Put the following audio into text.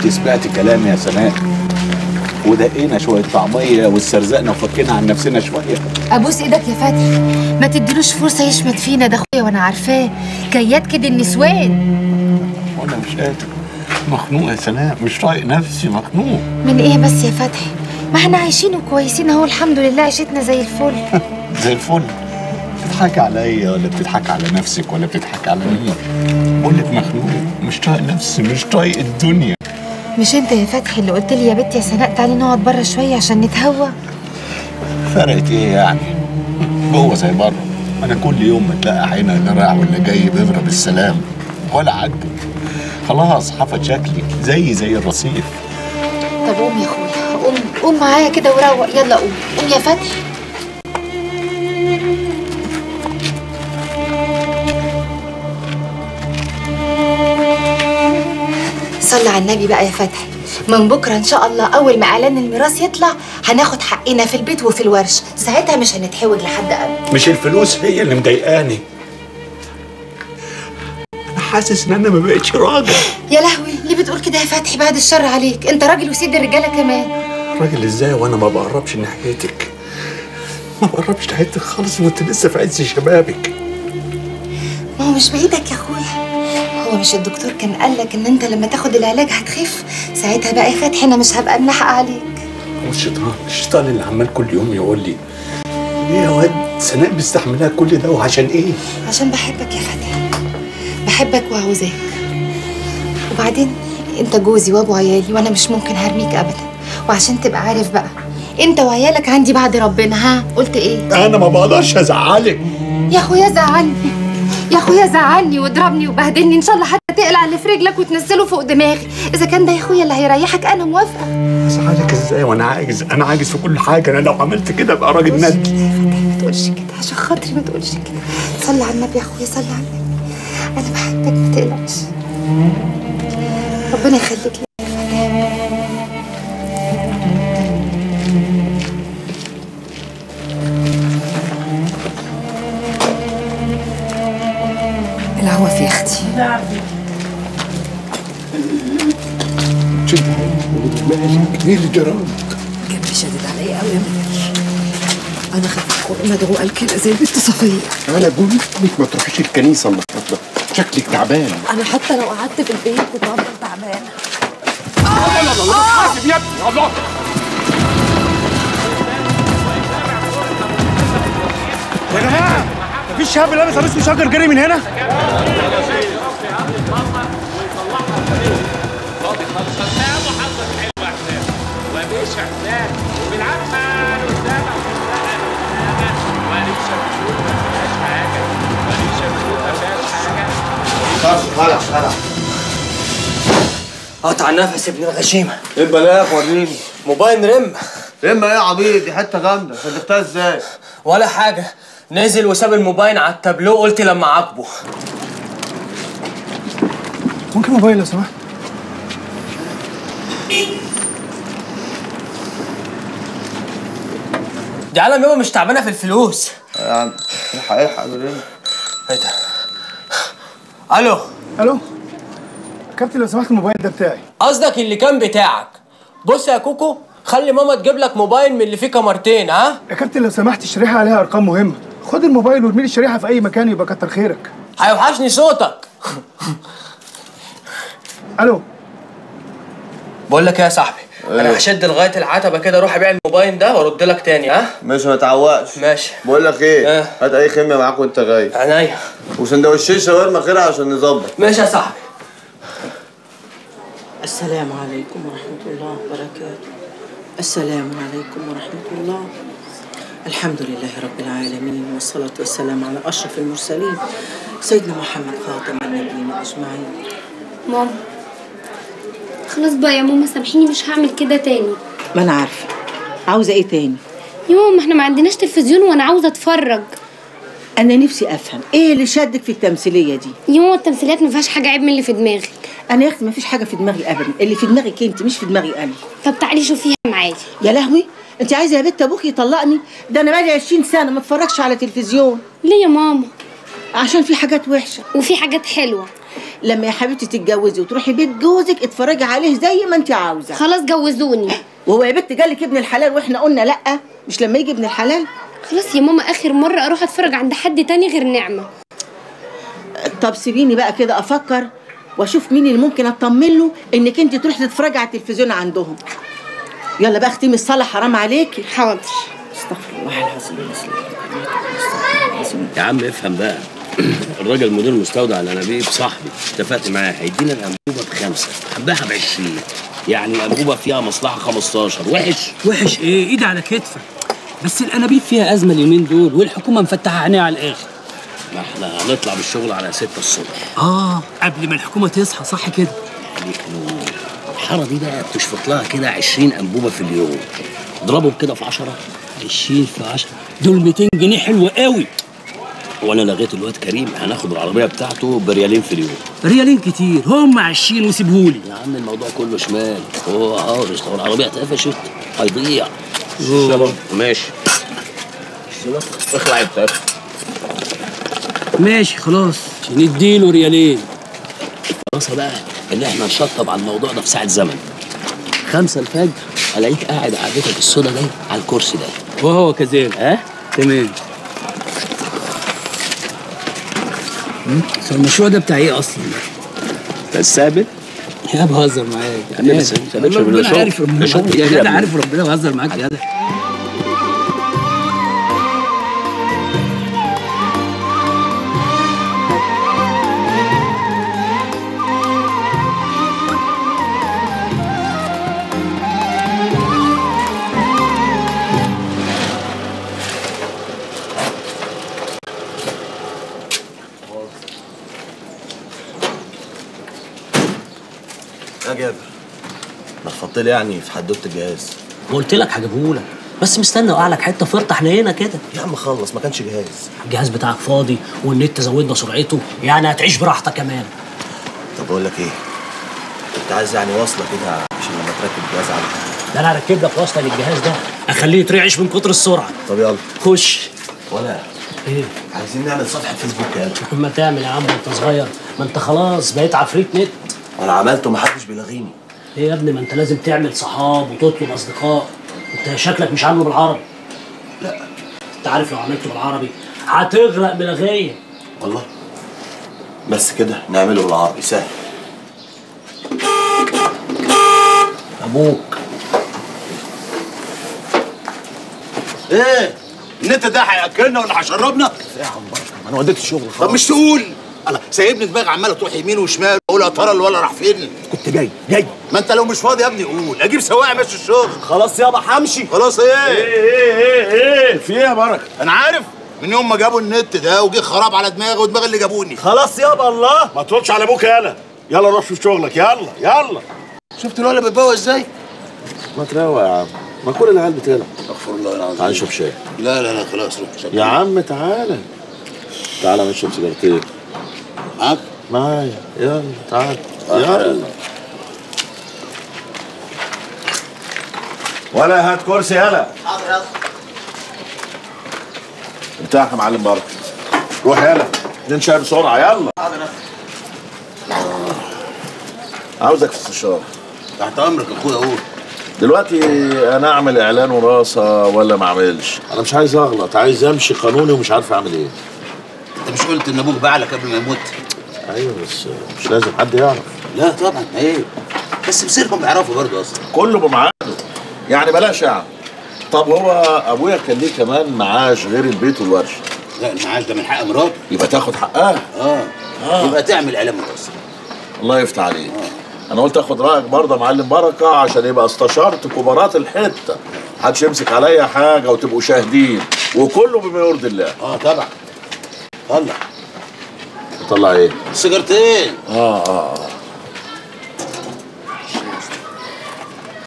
انت سمعت كلامي يا سناء ودقينا شويه طعميه واسترزقنا وفكينا عن نفسنا شويه ابوس ايدك يا فتحي ما تديلوش فرصه يشمت فينا ده اخويا وانا عارفاه كيات كده النسوان وانا مش قادر مخنوق يا سناء مش طايق نفسي مخنوق من ايه بس يا فتحي ما احنا عايشين وكويسين اهو الحمد لله عيشتنا زي الفل زي الفل بتضحك عليا ولا بتضحك على نفسك ولا بتضحك على مين بقول لك مخنوق مش طايق نفسي مش طايق الدنيا مش انت يا فتحي اللي قلت لي يا بنتي يا سناء تعالي نقعد بره شويه عشان نتهوى فرقت ايه يعني جوه زي بره انا كل يوم بتلاقي عينها اللي رايح واللي جاي بيضرب السلام ولا عجب خلاص حفظ شكلي زي زي الرصيف طب قوم يا اخويا قوم قوم معايا كده وروق يلا قوم قوم يا فتحي صلي على النبي بقى يا فتحي من بكره ان شاء الله اول ما اعلان الميراث يطلع هناخد حقنا في البيت وفي الورش ساعتها مش هنتحوج لحد ابدا مش الفلوس هي اللي مضايقاني انا حاسس ان انا ما بقتش راجل يا لهوي ليه بتقول كده يا فتحي بعد الشر عليك انت راجل وسيد الرجاله كمان راجل ازاي وانا ما بقربش ناحيتك ما بقربش ناحيتك خالص وانت لسه في عز شبابك ما هو مش بايدك يا اخويا هو مش الدكتور كان قال لك ان انت لما تاخد العلاج هتخف ساعتها بقى يا فتحي انا مش هبقى منحق عليك والشيطان الشيطان اللي عمال كل يوم يقول لي ليه يا واد سناء مستحملها كل ده وعشان ايه عشان بحبك يا فتحي بحبك وعاوزاك وبعدين انت جوزي وابو عيالي وانا مش ممكن هرميك ابدا وعشان تبقى عارف بقى انت وعيالك عندي بعد ربنا ها قلت ايه انا ما بقدرش ازعلك يا اخويا زعلني يا اخويا زعلني واضربني وبهدلني ان شاء الله حتى تقلع اللي في رجلك وتنزله فوق دماغي اذا كان ده يا اخويا اللي هيريحك انا موافقه ازعلك ازاي وانا عاجز انا عاجز في كل حاجه انا لو عملت كده ابقى راجل ندل ما تقولش كده عشان خاطري ما تقولش كده صلي على النبي يا اخويا صلي على النبي انا بحبك ما تقلقش ربنا يخليك لي العوافي يا اختي شد مالك ايه اللي جرالك جنبي شدد عليا قوي يا منير انا خفت مدعوقه الكلى زي البنت صفيه انا قلت لك ما تروحيش الكنيسه النهارده شكلك تعبان انا حتى لو قعدت في البيت كنت هفضل تعبانه حاسب يا ابني الله يا جماعه مفيش شاب لابس قميص مشجر جري من هنا خلاص خلاص قطع النفس ابن الغشيمه ايه البلاغ وريني موبايل رم اما ايه يا عبيط دي حته جامده صدقتها ازاي ولا حاجه نزل وساب الموبايل على التابلو قلت لما عاقبه ممكن موبايل لو سمحت دي عالم يابا مش تعبانه في الفلوس يا عم الحق الحق بريني ايه ده الو الو كابتن لو سمحت الموبايل ده بتاعي قصدك اللي كان بتاعك بص يا كوكو خلي ماما تجيب لك موبايل من اللي فيه كاميرتين ها يا كابتن لو سمحت الشريحه عليها ارقام مهمه خد الموبايل وارمي لي الشريحه في اي مكان يبقى كتر خيرك هيوحشني صوتك الو بقول لك ايه يا صاحبي انا هشد لغايه العتبه كده اروح ابيع الموبايل ده وارد لك تاني ها مش ما تعوقش ماشي بقول لك ايه اه. هات اي خميه معاك وانت غايب عينيا وسندوتشين شاورما خيرها عشان نظبط ماشي يا صاحبي السلام عليكم ورحمه الله وبركاته السلام عليكم ورحمه الله الحمد لله رب العالمين والصلاة والسلام على أشرف المرسلين سيدنا محمد خاتم النبيين أجمعين ماما خلاص بقى يا ماما سامحيني مش هعمل كده تاني ما أنا عارفة عاوزة إيه تاني؟ يا ماما احنا ما عندناش تلفزيون وانا عاوزه اتفرج أنا نفسي أفهم إيه اللي شدك في التمثيلية دي؟ يا ماما التمثيليات ما فيهاش حاجه عيب من اللي في دماغي أنا يا أختي ما فيش حاجة في دماغي أبدا اللي في دماغك أنت مش في دماغي أنا طب تعالي شوفيها معايا يا لهوي أنت عايزة يا بنت أبوك يطلقني؟ ده أنا بقالي 20 سنة ما اتفرجش على تلفزيون ليه يا ماما عشان في حاجات وحشة وفي حاجات حلوه لما يا حبيبتي تتجوزي وتروحي بيت جوزك اتفرجي عليه زي ما انت عاوزه خلاص جوزوني وهو يا بنت جالك ابن الحلال واحنا قلنا لا مش لما يجي ابن الحلال خلاص يا ماما اخر مره اروح اتفرج عند حد تاني غير نعمه طب سيبيني بقى كده افكر واشوف مين اللي ممكن اطمن له انك انت تروحي تتفرجي على التلفزيون عندهم يلا بقى اختمي الصلاه حرام عليكي حاضر استغفر الله العظيم استغفر الله العظيم يا عم افهم بقى الراجل مدير مستودع الانابيب صاحبي اتفقت معاه هيدينا الانبوبه بخمسه حباها ب 20 يعني الانبوبه فيها مصلحه 15 وحش وحش ايه ايد على كتفك بس الانابيب فيها ازمه اليومين دول والحكومه مفتحه عينيها على الاخر ما احنا هنطلع بالشغل على 6 الصبح اه قبل ما الحكومه تصحى صح كده عليك نور الحاره دي بقى بتشفط لها كده 20 انبوبه في اليوم اضربهم كده في 10 20 في 10 دول 200 جنيه حلوه قوي وانا لغيت الواد كريم هناخد العربيه بتاعته بريالين في اليوم ريالين كتير هم 20 وسيبهولي يا عم الموضوع كله شمال هو هارش لو العربيه اتقفشت هيضيع أوه. ماشي اخلع انت ماشي خلاص نديله ريالين الخلاصه بقى ان احنا نشطب على الموضوع ده في ساعه زمن خمسة الفجر الاقيك قاعد قعدتك السودا دي على الكرسي ده وهو كذلك ها تمام مم، بس المشروع ده بتاع ايه اصلا الثابت يا بهزر معاك يا عم بس عارف. ما تسابقش والله بالله ربنا شغل. عارف ربنا ده شغل يا كتير يا جدع ابني. عارف ربنا بهزر معاك يا جدع يا جابر ما تحط لي يعني في حدوته الجهاز ما قلت لك هجيبهولك بس مستنى اوقع لك حته فرطه حنينه كده يا عم خلص ما كانش جهاز الجهاز بتاعك فاضي والنت زودنا سرعته يعني هتعيش براحتك كمان طب بقول لك ايه كنت عايز يعني واصله كده عشان لما تركب الجهاز عندك ده انا هركب لك وصله للجهاز ده اخليه يترعش من كتر السرعه طب يلا خش ولا ايه عايزين نعمل صفحه فيسبوك يلا ما تعمل يا عم وانت صغير ما انت خلاص بقيت عفريت نت انا عملته ما حدش بيلغيني ايه يا ابني ما انت لازم تعمل صحاب وتطلب اصدقاء انت شكلك مش عامله بالعربي لا انت عارف لو عملته بالعربي هتغرق بلغيه والله بس كده نعمله بالعربي سهل ابوك ايه النت ده هياكلنا ولا هيشربنا؟ ايه يا عم انا وديت الشغل خلاص طب مش تقول انا سايبني دماغي عماله تروح يمين وشمال اقول يا ترى الولا راح فين؟ كنت جاي جاي ما انت لو مش فاضي يا ابني قول اجيب سواق ماشي الشغل خلاص يابا همشي خلاص ايه؟ ايه ايه ايه ايه في ايه يا بركه؟ انا عارف من يوم ما جابوا النت ده وجه خراب على دماغي ودماغ اللي جابوني خلاص يابا الله ما تردش على ابوك يالا يلا روح شوف شغلك يلا يلا شفت الولا بيتبوى ازاي؟ ما تروق يا عم ما كل العيال بتلعب استغفر الله العظيم تعال نشرب شاي لا لا لا خلاص روح شوف يا عم تعالى تعالى نشرب سيجارتين معاك؟ معايا يلا تعال يلا ولا هات كرسي يلا بتاعك يا معلم بركه روح يلا اتنين شاي بسرعه يلا عاوزك في استشاره تحت امرك يا اخويا قول دلوقتي انا اعمل اعلان وراثه ولا ما اعملش انا مش عايز اغلط عايز امشي قانوني ومش عارف اعمل ايه انت مش قلت ان ابوك باعلك قبل ما يموت؟ ايوه بس مش لازم حد يعرف لا طبعا ايه بس بسيرهم بيعرفوا برضه اصلا كله بميعاده يعني بلاش يعني طب هو ابويا كان ليه كمان معاش غير البيت والورشه لا المعاش ده من حق مراته يبقى تاخد حقها اه آه. يبقى تعمل اعلان متوسط الله يفتح عليك انا قلت اخد رايك برضه يا معلم بركه عشان يبقى استشرت كبارات الحته محدش يمسك عليا حاجه وتبقوا شاهدين وكله بما يرضي الله اه طبعا طلع طلع ايه سيجارتين اه اه اه